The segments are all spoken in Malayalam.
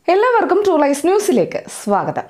എല്ലാവർക്കും ട്രൂ ലൈസ് ന്യൂസിലേക്ക് സ്വാഗതം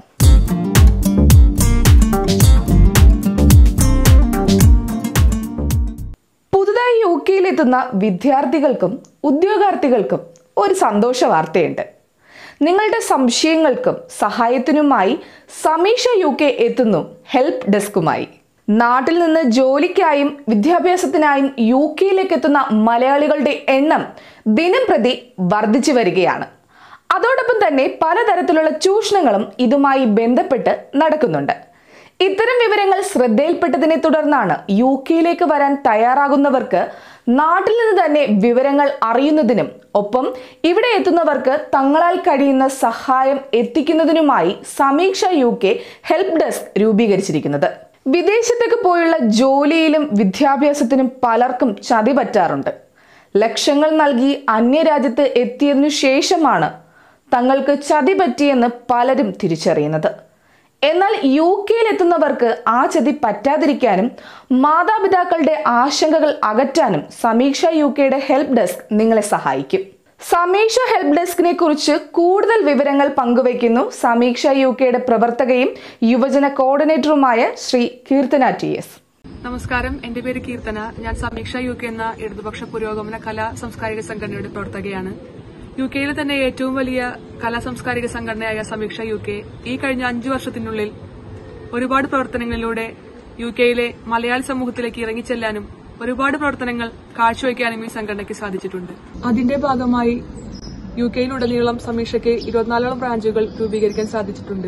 പുതുതായി യു കെയിലെത്തുന്ന വിദ്യാർത്ഥികൾക്കും ഉദ്യോഗാർത്ഥികൾക്കും ഒരു സന്തോഷ വാർത്തയുണ്ട് നിങ്ങളുടെ സംശയങ്ങൾക്കും സഹായത്തിനുമായി സമീക്ഷ യു കെ എത്തുന്നു ഹെൽപ്പ് ഡെസ്കുമായി നാട്ടിൽ നിന്ന് ജോലിക്കായും വിദ്യാഭ്യാസത്തിനായും യു കെയിലേക്ക് എത്തുന്ന മലയാളികളുടെ എണ്ണം ദിനം പ്രതി വർദ്ധിച്ചു വരികയാണ് അതോടൊപ്പം തന്നെ പലതരത്തിലുള്ള ചൂഷണങ്ങളും ഇതുമായി ബന്ധപ്പെട്ട് നടക്കുന്നുണ്ട് ഇത്തരം വിവരങ്ങൾ ശ്രദ്ധയിൽപ്പെട്ടതിനെ തുടർന്നാണ് യു കെയിലേക്ക് വരാൻ തയ്യാറാകുന്നവർക്ക് നാട്ടിൽ നിന്ന് തന്നെ വിവരങ്ങൾ അറിയുന്നതിനും ഒപ്പം ഇവിടെ എത്തുന്നവർക്ക് തങ്ങളാൽ കഴിയുന്ന സഹായം എത്തിക്കുന്നതിനുമായി Sameeksha U K help desk രൂപീകരിച്ചിരിക്കുന്നത് വിദേശത്തേക്ക് പോയുള്ള ജോലിയിലും വിദ്യാഭ്യാസത്തിനും പലർക്കും ചതി പറ്റാറുണ്ട് ലക്ഷങ്ങൾ നൽകി അന്യരാജ്യത്ത് എത്തിയതിനു ശേഷമാണ് തങ്ങൾക്ക് ചതി പറ്റിയെന്ന് പലരും തിരിച്ചറിയുന്നത് എന്നാൽ യു കെയിൽ എത്തുന്നവർക്ക് ആ ചതി പറ്റാതിരിക്കാനും മാതാപിതാക്കളുടെ ആശങ്കകൾ അകറ്റാനും സമീക്ഷ യു കെയുടെ ഹെൽപ്പ് ഡെസ്ക് നിങ്ങളെ സഹായിക്കും സമീക്ഷ ഹെൽപ്പ് ഡെസ്കിനെ കുറിച്ച് കൂടുതൽ വിവരങ്ങൾ പങ്കുവയ്ക്കുന്നു സമീക്ഷ യു കെയുടെ പ്രവർത്തകയും യുവജന കോർഡിനേറ്ററുമായ ശ്രീ കീർത്തന ടി എസ് നമസ്കാരം എന്റെ പേര് കീർത്തന ഞാൻ സമീക്ഷ യു കെ എന്ന ഇടതുപക്ഷ പുരോഗമന കലാ സാംസ്കാരിക സംഘടനയുടെ പ്രവർത്തകയാണ് യു കെയിലെ തന്നെ ഏറ്റവും വലിയ കലാ സാംസ്കാരിക സംഘടനയായ സമീക്ഷ യു കെ ഈ കഴിഞ്ഞ അഞ്ചു വർഷത്തിനുള്ളിൽ ഒരുപാട് പ്രവർത്തനങ്ങളിലൂടെ യു കെയിലെ മലയാളി സമൂഹത്തിലേക്ക് ഇറങ്ങിച്ചെല്ലാനും ഒരുപാട് പ്രവർത്തനങ്ങൾ കാഴ്ചവെക്കാനും ഈ സംഘടനയ്ക്ക് സാധിച്ചിട്ടുണ്ട് അതിന്റെ ഭാഗമായി യു കെയിലുടനീളം സമീക്ഷയ്ക്ക് ഇരുപത്തിനാലോളം ബ്രാഞ്ചുകൾ രൂപീകരിക്കാൻ സാധിച്ചിട്ടുണ്ട്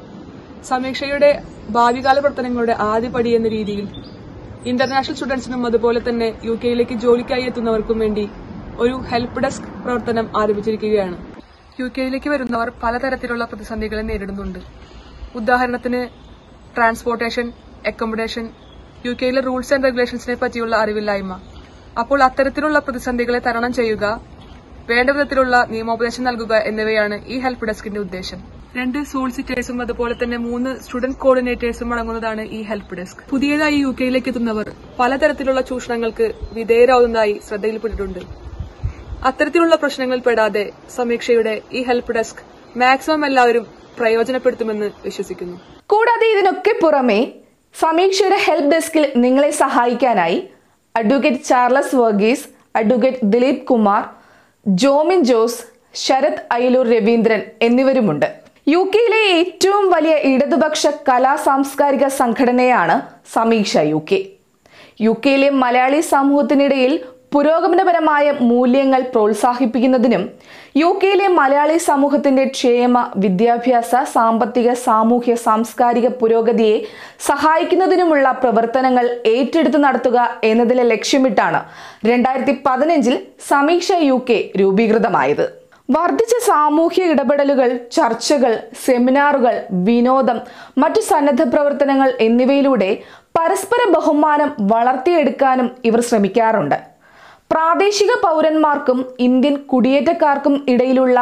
സമീക്ഷയുടെ ഭാവികാല പ്രവർത്തനങ്ങളുടെ ആദ്യപടി എന്ന രീതിയിൽ ഇന്റർനാഷണൽ സ്റ്റുഡൻസിനും അതുപോലെ തന്നെ യു കെയിലേക്ക് ജോലിക്കായി എത്തുന്നവർക്കും വേണ്ടി ഒരു ഹെൽപ്പ് ഡെസ്ക് പ്രവർത്തനം ആരംഭിച്ചിരിക്കുകയാണ് യു കെയിലേക്ക് വരുന്നവർ പലതരത്തിലുള്ള പ്രതിസന്ധികളെ നേരിടുന്നുണ്ട് ഉദാഹരണത്തിന് ട്രാൻസ്പോർട്ടേഷൻ അക്കോമഡേഷൻ യു കെയിലെ റൂൾസ് ആൻഡ് റെഗുലേഷൻസിനെ പറ്റിയുള്ള അറിവില്ലായ്മ അപ്പോൾ അത്തരത്തിലുള്ള പ്രതിസന്ധികളെ തരണം ചെയ്യുക വേണ്ട വിധത്തിലുള്ള നിയമോപദേശം നൽകുക എന്നിവയാണ് ഈ ഹെൽപ്പ് ഡെസ്കിന്റെ ഉദ്ദേശം രണ്ട് സോളിസിറ്റേഴ്സും അതുപോലെ തന്നെ മൂന്ന് സ്റ്റുഡന്റ് കോർഡിനേറ്റേഴ്സും അടങ്ങുന്നതാണ് ഈ ഹെൽപ്പ് ഡെസ്ക് പുതിയതായി യു കെയിലേക്ക് എത്തുന്നവർ പലതരത്തിലുള്ള ചൂഷണങ്ങൾക്ക് വിധേയരാവുന്നതായി ശ്രദ്ധയിൽപ്പെട്ടിട്ടുണ്ട് അത്തരത്തിലുള്ള പ്രശ്നങ്ങളിൽ പെടാതെ സമീക്ഷയുടെ ഈ ഹെൽപ്പ് ഡെസ്ക് മാക്സിമം എല്ലാവരും പ്രയോജനപ്പെടുത്തുമെന്ന് വിശ്വസിക്കുന്നു കൂടാതെ ഇതിനൊക്കെ പുറമെ സമീക്ഷയുടെ ഹെൽപ്പ് ഡെസ്കിൽ നിങ്ങളെ സഹായിക്കാനായി advocate Charles Varghese advocate Dileep Kumar Jomin Jose Sarath Ayalur Raveendran എന്നിവരുമുണ്ട് യു കെയിലെ ഏറ്റവും വലിയ ഇടതുപക്ഷ കലാ സാംസ്കാരിക സംഘടനയാണ് സമീക്ഷ യു കെ യു കെയിലെ മലയാളി സമൂഹത്തിനിടയിൽ പുരോഗമനപരമായ മൂല്യങ്ങൾ പ്രോത്സാഹിപ്പിക്കുന്നതിനും യു കെയിലെ മലയാളി സമൂഹത്തിന്റെ ക്ഷേമ വിദ്യാഭ്യാസ സാമ്പത്തിക സാമൂഹ്യ സാംസ്കാരിക പുരോഗതിയെ സഹായിക്കുന്നതിനുമുള്ള പ്രവർത്തനങ്ങൾ ഏറ്റെടുത്ത് നടത്തുക എന്നതിലെ ലക്ഷ്യമിട്ടാണ് രണ്ടായിരത്തി പതിനഞ്ചിൽ സമീക്ഷ യു കെ രൂപീകൃതമായത് വർദ്ധിച്ച സാമൂഹ്യ ഇടപെടലുകൾ ചർച്ചകൾ സെമിനാറുകൾ വിനോദം മറ്റു സന്നദ്ധ പ്രവർത്തനങ്ങൾ എന്നിവയിലൂടെ പരസ്പര ബഹുമാനം വളർത്തിയെടുക്കാനും ഇവർ ശ്രമിക്കാറുണ്ട് പ്രാദേശിക പൗരന്മാർക്കും ഇന്ത്യൻ കുടിയേറ്റക്കാർക്കും ഇടയിലുള്ള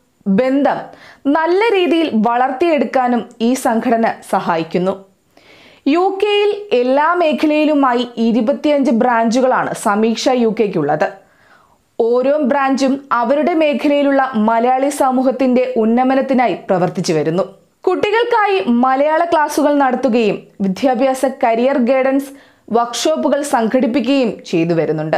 ബന്ധം നല്ല രീതിയിൽ വളർത്തിയെടുക്കാനും ഈ സംഘടന സഹായിക്കുന്നു യു കെയിൽ എല്ലാ മേഖലയിലുമായി ഇരുപത്തിയഞ്ച് ബ്രാഞ്ചുകളാണ് സമീക്ഷ യു കെക്കുള്ളത് ഓരോ ബ്രാഞ്ചും അവരുടെ മേഖലയിലുള്ള മലയാളി സമൂഹത്തിന്റെ ഉന്നമനത്തിനായി പ്രവർത്തിച്ചു വരുന്നു കുട്ടികൾക്കായി മലയാള ക്ലാസുകൾ നടത്തുകയും വിദ്യാഭ്യാസ കരിയർ ഗൈഡൻസ് വർക്ക്ഷോപ്പുകൾ സംഘടിപ്പിക്കുകയും ചെയ്തു വരുന്നുണ്ട്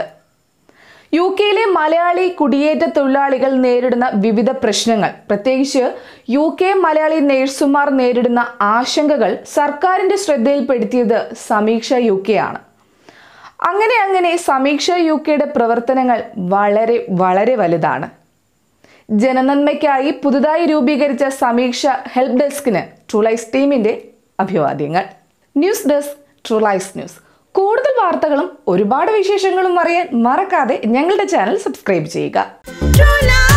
യു കെയിലെ മലയാളി കുടിയേറ്റ തൊഴിലാളികൾ നേരിടുന്ന വിവിധ പ്രശ്നങ്ങൾ പ്രത്യേകിച്ച് യു കെ മലയാളി നേഴ്സുമാർ നേരിടുന്ന ആശങ്കകൾ സർക്കാരിന്റെ ശ്രദ്ധയിൽപ്പെടുത്തിയത് സമീക്ഷ യു കെ ആണ് അങ്ങനെ അങ്ങനെ സമീക്ഷ യു കെയുടെ പ്രവർത്തനങ്ങൾ വളരെ വളരെ വലുതാണ് ജനനന്മയ്ക്കായി പുതുതായി രൂപീകരിച്ച സമീക്ഷ ഹെൽപ്പ് ഡെസ്കിന് ട്രൂലൈസ് ടീമിന്റെ അഭിവാദ്യങ്ങൾ ന്യൂസ് ഡെസ്ക് ട്രൂലൈസ് ന്യൂസ് കൂടുതൽ വാർത്തകളും ഒരുപാട് വിശേഷങ്ങളും അറിയാൻ മറക്കാതെ ഞങ്ങളുടെ ചാനൽ സബ്സ്ക്രൈബ് ചെയ്യുക True love.